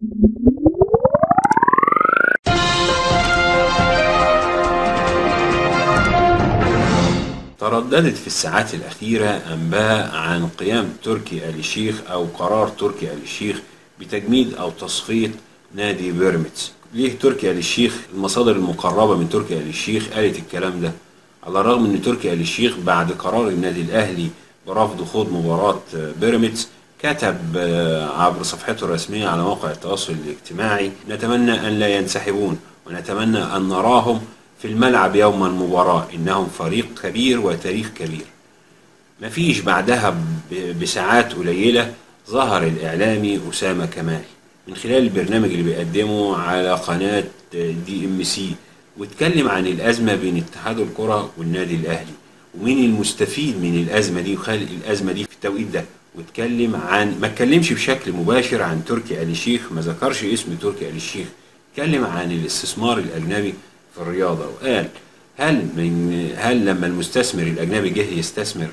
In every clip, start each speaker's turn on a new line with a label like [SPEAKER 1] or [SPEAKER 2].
[SPEAKER 1] ترددت في الساعات الأخيرة أنباء عن قيام تركي آل الشيخ أو قرار تركي آل الشيخ بتجميد أو تصفية نادي بيراميدز. ليه تركي آل الشيخ المصادر المقربة من تركي آل الشيخ قالت الكلام ده على الرغم ان تركي آل الشيخ بعد قرار النادي الأهلي برفض خوض مباراة بيراميدز كتب عبر صفحته الرسمية على موقع التواصل الاجتماعي نتمنى أن لا ينسحبون ونتمنى أن نراهم في الملعب يوم المباراة إنهم فريق كبير وتاريخ كبير مفيش بعدها بساعات قليلة ظهر الإعلامي أسامة كمال من خلال البرنامج اللي بيقدمه على قناة دي ام سي واتكلم عن الأزمة بين اتحاد الكرة والنادي الأهلي ومين المستفيد من الأزمة دي وخلق الأزمة دي في التوقيت ده واتكلم عن ما اتكلمش بشكل مباشر عن تركي آل الشيخ ما ذكرش اسم تركي آل الشيخ اتكلم عن الاستثمار الأجنبي في الرياضة وقال هل من هل لما المستثمر الأجنبي جه يستثمر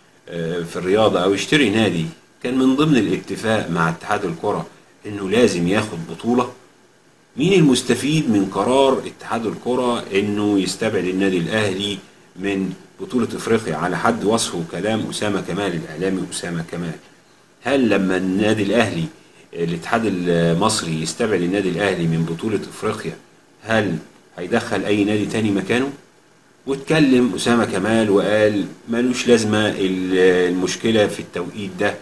[SPEAKER 1] في الرياضة أو يشتري نادي كان من ضمن الاتفاق مع اتحاد الكرة إنه لازم ياخد بطولة مين المستفيد من قرار اتحاد الكرة إنه يستبعد النادي الأهلي من بطولة افريقيا على حد وصفه كلام اسامة كمال الاعلامي اسامة كمال هل لما النادي الاهلي الاتحاد المصري يستبعد النادي الاهلي من بطولة افريقيا هل هيدخل اي نادي تاني مكانه واتكلم اسامة كمال وقال ملوش لازمة المشكلة في التوقيت ده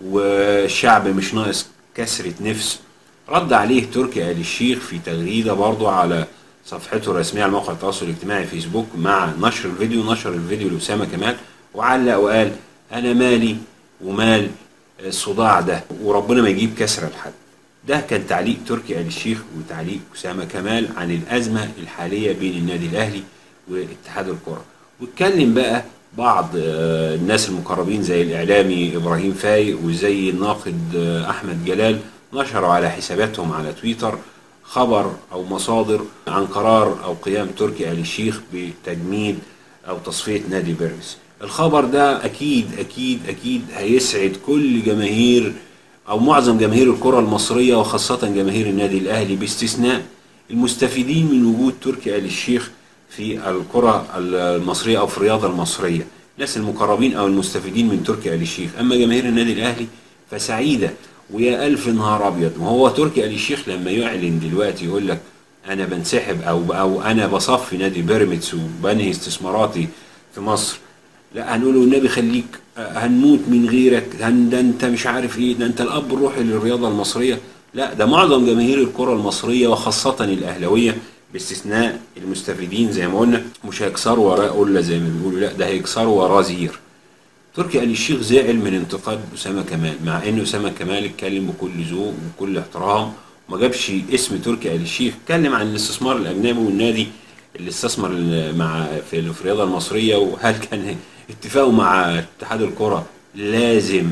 [SPEAKER 1] والشعب مش ناقص كسرة نفس رد عليه تركي آل الشيخ في تغريدة برضو على صفحته الرسمية على موقع التواصل الاجتماعي فيسبوك مع نشر الفيديو نشر الفيديو لأسامة كمال وعلق وقال أنا مالي ومال الصداع ده وربنا ما يجيب كسرة لحد ده كان تعليق تركي آل الشيخ وتعليق أسامة كمال عن الأزمة الحالية بين النادي الأهلي واتحاد الكرة واتكلم بقى بعض الناس المقربين زي الإعلامي إبراهيم فايق وزي الناقد أحمد جلال نشروا على حساباتهم على تويتر خبر او مصادر عن قرار او قيام تركي آل الشيخ بتجميد او تصفيه نادي بيراميدز. الخبر ده اكيد اكيد اكيد هيسعد كل جماهير او معظم جماهير الكره المصريه وخاصه جماهير النادي الاهلي باستثناء المستفيدين من وجود تركي آل الشيخ في الكره المصريه او في الرياضه المصريه. الناس المقربين او المستفيدين من تركي آل الشيخ، اما جماهير النادي الاهلي فسعيده ويا ألف نهار أبيض وهو تركي آل الشيخ لما يعلن دلوقتي يقول لك أنا بنسحب أو أو أنا بصفي نادي بيراميدز وبنهي استثماراتي في مصر لا هنقول النبي خليك هنموت من غيرك هن ده أنت مش عارف إيه ده أنت الأب الروحي للرياضة المصرية لا ده معظم جماهير الكرة المصرية وخاصة الأهلاوية باستثناء المستفيدين زي ما قلنا مش هيكسروا وراه قلة زي ما بيقولوا لا ده هيكسروا وراه زير تركي آل الشيخ زعل من انتقاد أسامة كمال مع إن أسامة كمال اتكلم بكل ذوق وبكل احترام وما جابش اسم تركي آل الشيخ اتكلم عن الاستثمار الأجنبي والنادي اللي استثمر مع في الرياضة المصرية وهل كان اتفاقه مع اتحاد الكرة لازم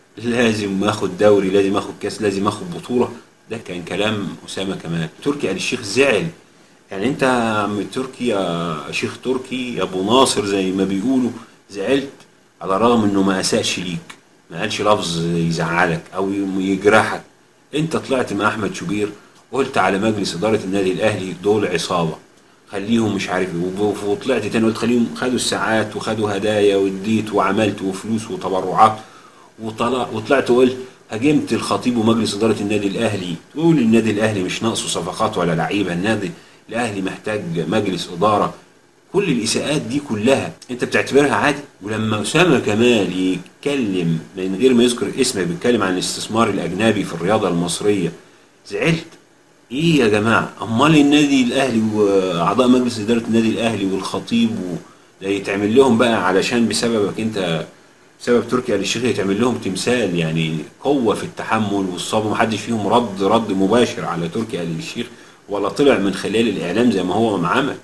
[SPEAKER 1] لازم اخد دوري لازم اخد كاس لازم اخد بطولة ده كان كلام أسامة كمال تركي آل الشيخ زعل يعني انت يا عم تركي يا شيخ تركي يا ابو ناصر زي ما بيقولوا زعلت على الرغم انه ما اساءش ليك ما قالش لفظ يزعلك او يجرحك انت طلعت مع احمد شوبير قلت على مجلس اداره النادي الاهلي دول عصابه خليهم مش عارف ايه وطلعت تاني قلت خليهم خدوا الساعات وخدوا هدايا واديت وعملت وفلوس وتبرعات وطلع وطلعت وقلت هاجمت الخطيب ومجلس اداره النادي الاهلي تقول النادي الاهلي مش ناقصه صفقات ولا لعيبه النادي الاهلي محتاج مجلس اداره كل الاساءات دي كلها انت بتعتبرها عادي ولما اسامه كمال يتكلم من غير ما يذكر اسمه بيتكلم عن الاستثمار الاجنبي في الرياضه المصريه زعلت ايه يا جماعه امال النادي الاهلي واعضاء مجلس اداره النادي الاهلي والخطيب ده يتعمل لهم بقى علشان بسببك انت بسبب تركي آل الشيخ يتعمل لهم تمثال يعني قوه في التحمل والصبر محدش فيهم رد رد مباشر على تركي آل الشيخ ولا طلع من خلال الاعلام زي ما هو ما عمل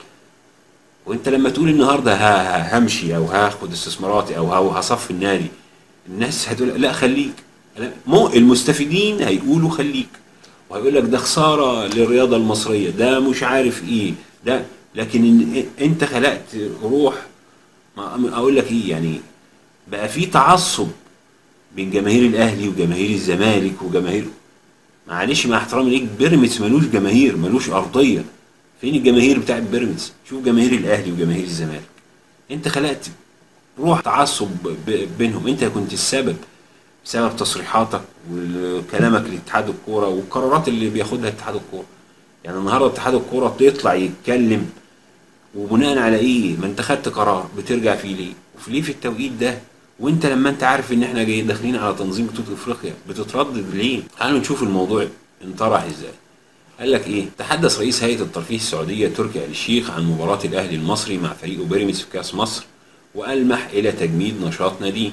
[SPEAKER 1] وانت لما تقول النهارده همشي او هاخد استثماراتي او هصفي النادي الناس هتقول لا خليك مو المستفيدين هيقولوا خليك وهيقول لك ده خساره للرياضه المصريه ده مش عارف ايه ده لكن انت خلقت روح ما اقول لك ايه يعني بقى في تعصب بين جماهير الاهلي وجماهير الزمالك وجماهير معلش مع احترامي ليك بيراميدز ملوش جماهير ملوش ارضيه فين الجماهير بتاعت بيراميدز شوف جماهير الاهلي وجماهير الزمالك انت خلقت روح تعصب ب- بينهم انت كنت السبب بسبب تصريحاتك وكلامك لاتحاد الكوره والقرارات اللي بياخدها اتحاد الكوره يعني النهارده اتحاد الكوره بيطلع يتكلم وبناء على ايه ما انت خدت قرار بترجع فيه ليه وفي ليه في التوقيت ده وانت لما انت عارف ان احنا جايين داخلين على تنظيم بطوله افريقيا بتتردد ليه تعالوا نشوف الموضوع انطرح ازاي قال لك ايه تحدث رئيس هيئه الترفيه السعوديه تركي آل الشيخ عن مباراه الاهلي المصري مع فريقه بيراميدز في كاس مصر والمح الى تجميد نشاط ناديه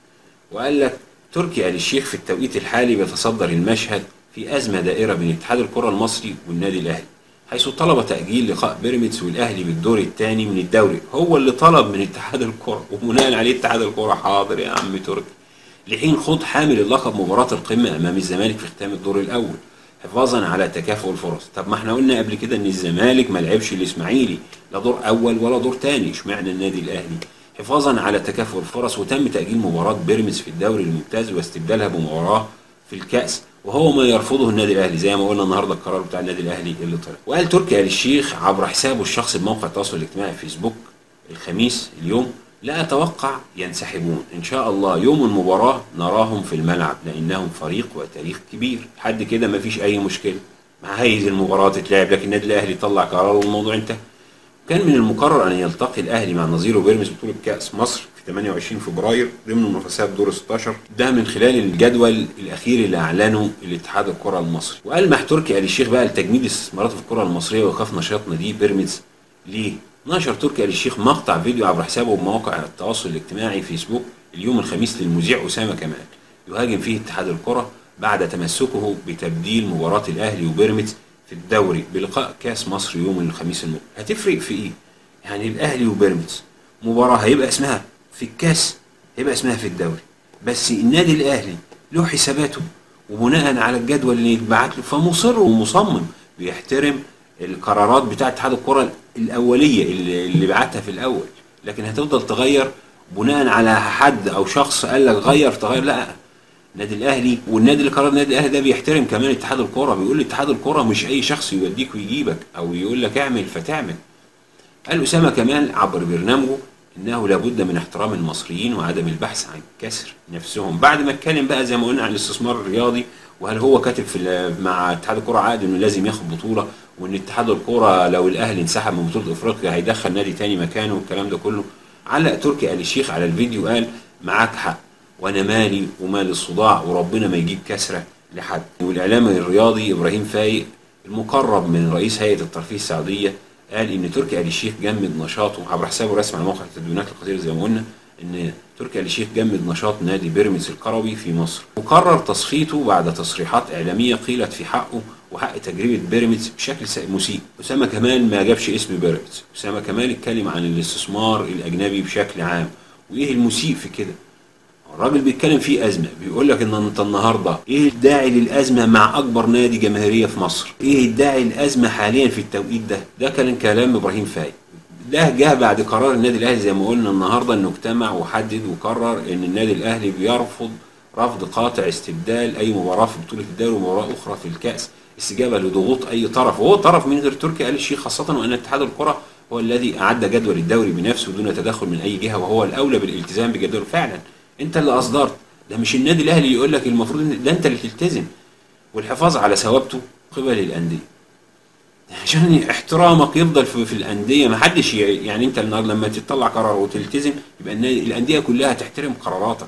[SPEAKER 1] وقال لك تركي آل الشيخ في التوقيت الحالي بيتصدر المشهد في أزمة دائرة بين اتحاد الكرة المصري والنادي الأهلي حيث طلب تأجيل لقاء بيراميدز والأهلي بالدور الثاني من الدوري هو اللي طلب من اتحاد الكرة وبناء عليه اتحاد الكرة حاضر يا عم تركي لحين خوض حامل اللقب مباراة القمة أمام الزمالك في ختام الدور الأول حفاظا على تكافؤ الفرص طب ما احنا قلنا قبل كده ان الزمالك ما لعبش الاسماعيلي لا دور اول ولا دور تاني اشمعنى النادي الاهلي حفاظا على تكافؤ الفرص وتم تاجيل مباراه بيراميدز في الدوري الممتاز واستبدالها بمباراه في الكاس وهو ما يرفضه النادي الاهلي زي ما قلنا النهارده القرار بتاع النادي الاهلي اللي طلع وقال تركي آل الشيخ عبر حسابه الشخصي بموقع التواصل الاجتماعي فيسبوك الخميس اليوم لا اتوقع ينسحبون ان شاء الله يوم المباراه نراهم في الملعب لانهم فريق وتاريخ كبير لحد كده مفيش اي مشكله مع هيئه المباراه تتلعب لكن النادي الاهلي طلع قرار والموضوع انتهى كان من المقرر ان يلتقي الاهلي مع نظيره بيراميدز بطوله كاس مصر في 28 فبراير ضمن منافسات دور 16 ده من خلال الجدول الاخير اللي اعلنه الاتحاد الكره المصري والمح تركي آل الشيخ بقى لتجميد استثماراته في الكره المصريه وايقاف نشاط نادي بيراميدز ليه؟ نشر تركي آل الشيخ مقطع فيديو عبر حسابه بمواقع التواصل الاجتماعي فيسبوك اليوم الخميس للمذيع اسامه كمال يهاجم فيه اتحاد الكره بعد تمسكه بتبديل مباراه الاهلي وبيراميدز في الدوري بلقاء كاس مصر يوم الخميس المقبل هتفرق في ايه يعني الاهلي وبيراميدز مباراه هيبقى اسمها في الكاس هيبقى اسمها في الدوري بس النادي الاهلي له حساباته وبناء على الجدول اللي يتبعت له فمصر ومصمم بيحترم القرارات بتاعه اتحاد الكره الاوليه اللي, اللي بعتها في الاول لكن هتفضل تغير بناء على حد او شخص قال لك غير تغير لا النادي الاهلي والنادي اللي قرر النادي الاهلي ده بيحترم كمان اتحاد الكوره بيقول اتحاد الكوره مش اي شخص يوديك ويجيبك او يقول لك اعمل فتعمل قال اسامه كمال عبر برنامجه انه لابد من احترام المصريين وعدم البحث عن كسر نفسهم بعد ما اتكلم بقى زي ما قلنا عن الاستثمار الرياضي وهل هو كاتب في ال- مع اتحاد الكوره عقد انه لازم ياخد بطوله وان اتحاد الكوره لو الاهلي انسحب من بطوله افريقيا هيدخل نادي تاني مكانه والكلام ده كله علق تركي آل الشيخ على الفيديو قال معاك حق وانا مالي ومال الصداع وربنا ما يجيب كسره لحد والاعلامي الرياضي ابراهيم فايق المقرب من رئيس هيئه الترفيه السعوديه قال ان تركي آل الشيخ جمد نشاطه عبر حسابه الرسمي على موقع التدوينات القصيره زي ما قلنا ان تركي آل الشيخ جمد نشاط نادي بيراميدز القروي في مصر وقرر تصفيته بعد تصريحات اعلاميه قيلت في حقه وحق تجربه بيراميدز بشكل س- مسيء اسامه كمال ما جابش اسم بيراميدز اسامه كمال اتكلم عن الاستثمار الاجنبي بشكل عام وايه المسيء في كده الراجل بيتكلم فيه ازمه بيقول لك ان انت النهارده ايه الداعي للازمه مع اكبر نادي جماهيريه في مصر ايه الداعي للازمه حاليا في التوقيت ده ده كان كلام ابراهيم فايق ده جه بعد قرار النادي الاهلي زي ما قلنا النهارده انه اجتمع وحدد وقرر ان النادي الاهلي بيرفض رفض قاطع استبدال اي مباراه في بطوله الدوري ومباراه اخرى في الكاس استجابه لضغوط اي طرف وهو طرف من غير تركي آل الشيخ خاصه وان اتحاد الكره هو الذي اعد جدول الدوري بنفسه دون تدخل من اي جهه وهو الاولى بالالتزام بجدوله فعلا انت اللي اصدرت ده مش النادي الاهلي يقول لك المفروض إن ده انت اللي تلتزم والحفاظ على ثوابته قبل الانديه عشان احترامك يفضل في, في الانديه ما حدش ي- يعني انت النهارده لما تطلع قرار وتلتزم يبقى النادي- الانديه كلها تحترم قراراتك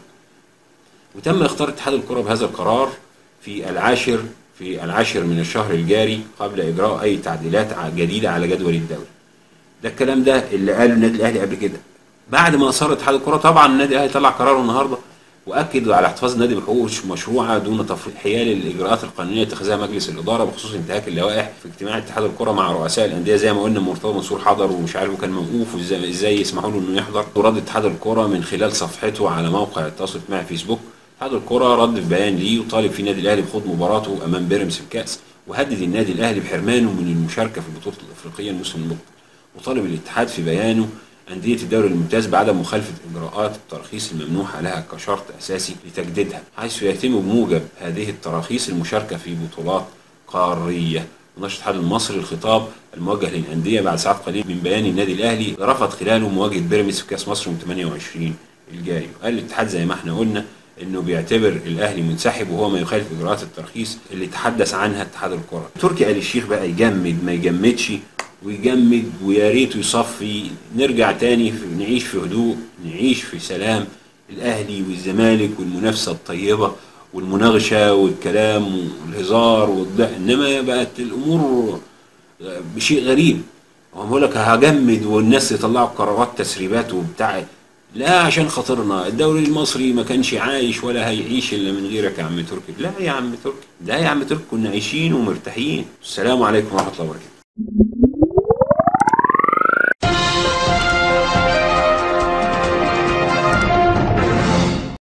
[SPEAKER 1] وتم اختار اتحاد الكره بهذا القرار في العاشر في العاشر من الشهر الجاري قبل اجراء اي تعديلات ع- جديده على جدول الدوري ده الكلام ده اللي قاله النادي الاهلي قبل كده بعد ما اصر اتحاد الكره طبعا النادي الاهلي طلع قراره النهارده واكد على احتفاظ النادي بحقوقه مشروعه دون تفريط حيال الاجراءات القانونيه اتخذها مجلس الاداره بخصوص انتهاك اللوائح في اجتماع اتحاد الكره مع رؤساء الانديه زي ما قلنا مرتضى منصور حضر ومش عارف وكان موقوف وازاي ازاي يسمحوا له انه يحضر ورد اتحاد الكره من خلال صفحته على موقع التواصل الاجتماعي فيسبوك اتحاد الكره رد في بيان ليه وطالب فيه النادي الاهلي بخوض مباراته امام بيراميدز في الكاس وهدد النادي الاهلي بحرمانه من المشاركه في البطوله الافريقيه الموسم المقبل وطالب الاتحاد في بيانه أندية الدوري الممتاز بعدم مخالفة إجراءات التراخيص الممنوحة لها كشرط أساسي لتجديدها حيث يتم بموجب هذه التراخيص المشاركة في بطولات قارية ونشر الاتحاد المصري الخطاب الموجه للأندية بعد ساعات قليلة من بيان النادي الأهلي رفض خلاله مواجهة بيراميدز في كأس مصر يوم 28 الجاي وقال الاتحاد زي ما احنا قلنا انه بيعتبر الاهلي منسحب وهو ما يخالف اجراءات الترخيص اللي تحدث عنها اتحاد الكره تركي آل الشيخ بقى يجمد ما يجمدش ويجمد ويا ريته يصفي نرجع تاني في نعيش في هدوء نعيش في سلام الاهلي والزمالك والمنافسه الطيبه والمناغشه والكلام والهزار والضحك انما بقت الامور بشيء غريب هو بيقول لك هجمد والناس يطلعوا قرارات تسريبات وبتاع لا عشان خاطرنا الدوري المصري ما كانش عايش ولا هيعيش الا من غيرك يا عم تركي لا يا عم تركي لا يا عم تركي كنا عايشين ومرتاحين السلام عليكم ورحمه الله وبركاته